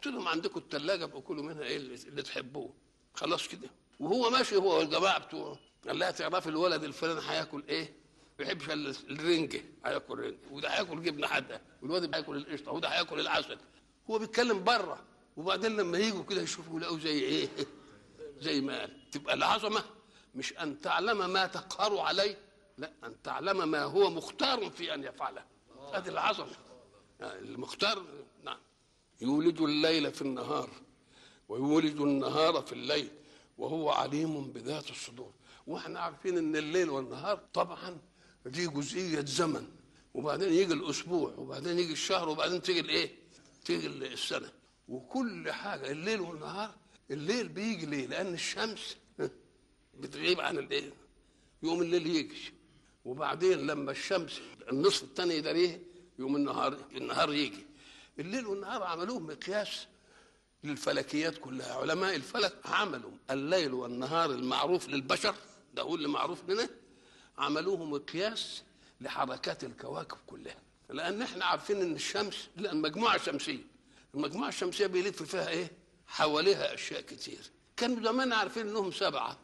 حط لهم عندكم الثلاجه بقوا كلوا منها ايه اللي, اللي تحبوه خلاص كده وهو ماشي هو والجماعه بتوعه قال لها تعرفي الولد الفلاني هياكل ايه؟ ما بيحبش الا الرنجه هياكل رنجه وده هياكل جبنه حادقه والواد هياكل القشطه وده هياكل العسل هو بيتكلم بره وبعدين لما يجوا كده يشوفوا يلاقوا زي ايه؟ زي ما قال تبقى العظمه مش ان تعلم ما تقهر عليه لا ان تعلم ما هو مختار في ان يفعله هذه العظمه يعني المختار نعم يولج الليل في النهار ويولج النهار في الليل وهو عليم بذات الصدور واحنا عارفين ان الليل والنهار طبعا دي جزئيه زمن وبعدين يجي الاسبوع وبعدين يجي الشهر وبعدين تيجي الايه؟ تيجي السنه وكل حاجه الليل والنهار الليل بيجي ليه؟ لان الشمس بتغيب عن الايه؟ يوم الليل يجي وبعدين لما الشمس النصف الثاني يداريه يوم النهار النهار يجي الليل والنهار عملوه مقياس للفلكيات كلها علماء الفلك عملوا الليل والنهار المعروف للبشر ده هو اللي معروف لنا عملوه مقياس لحركات الكواكب كلها لان احنا عارفين ان الشمس لان مجموعه شمسيه المجموعه الشمسيه بيلف فيها ايه حواليها اشياء كتير كانوا زمان عارفين انهم سبعه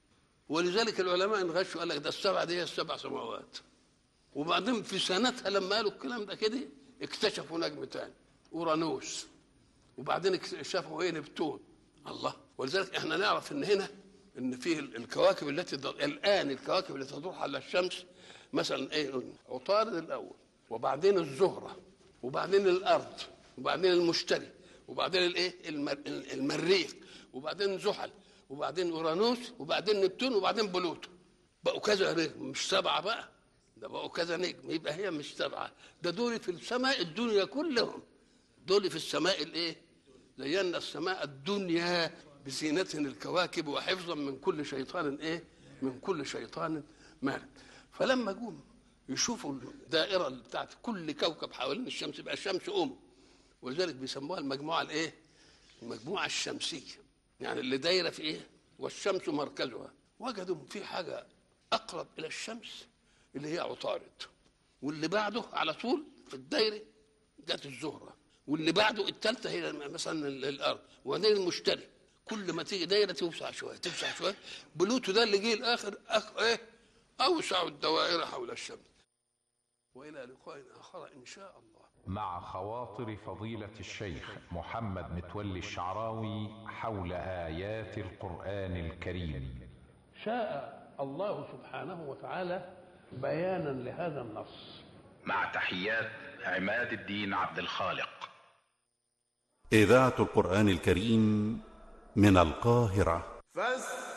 ولذلك العلماء انغشوا قال لك ده السبعه دي هي السبع سماوات وبعدين في سنتها لما قالوا الكلام ده كده اكتشفوا نجم تاني اورانوس وبعدين اكتشفوا ايه نبتون الله ولذلك احنا نعرف ان هنا ان في الكواكب التي الان الكواكب التي تدور على الشمس مثلا ايه عطارد الاول وبعدين الزهره وبعدين الارض وبعدين المشتري وبعدين الايه المريخ وبعدين زحل وبعدين اورانوس وبعدين نبتون وبعدين بلوتو بقوا كذا نجم مش سبعه بقى ده بقوا كذا نجم يبقى هي مش سبعه ده دول في السماء الدنيا كلهم دول في السماء الايه زينا السماء الدنيا بزينة الكواكب وحفظا من كل شيطان ايه من كل شيطان مارد فلما جم يشوفوا الدائرة بتاعت كل كوكب حوالين الشمس يبقى الشمس أم ولذلك بيسموها المجموعة الايه المجموعة الشمسية يعني اللي دايرة في ايه والشمس مركزها وجدوا في حاجة أقرب إلى الشمس اللي هي عطارد واللي بعده على طول في الدايرة جت الزهرة واللي بعده الثالثه هي مثلا الارض وبعدين المشتري كل ما تيجي دايره توسع شويه توسع شويه بلوتو ده اللي جه الاخر أخ ايه اوسع الدوائر حول الشمس والى لقاء اخر ان شاء الله مع خواطر فضيلة الشيخ محمد متولي الشعراوي حول آيات القرآن الكريم شاء الله سبحانه وتعالى بيانا لهذا النص مع تحيات عماد الدين عبد الخالق إذاعة القرآن الكريم من القاهرة فاستمعوا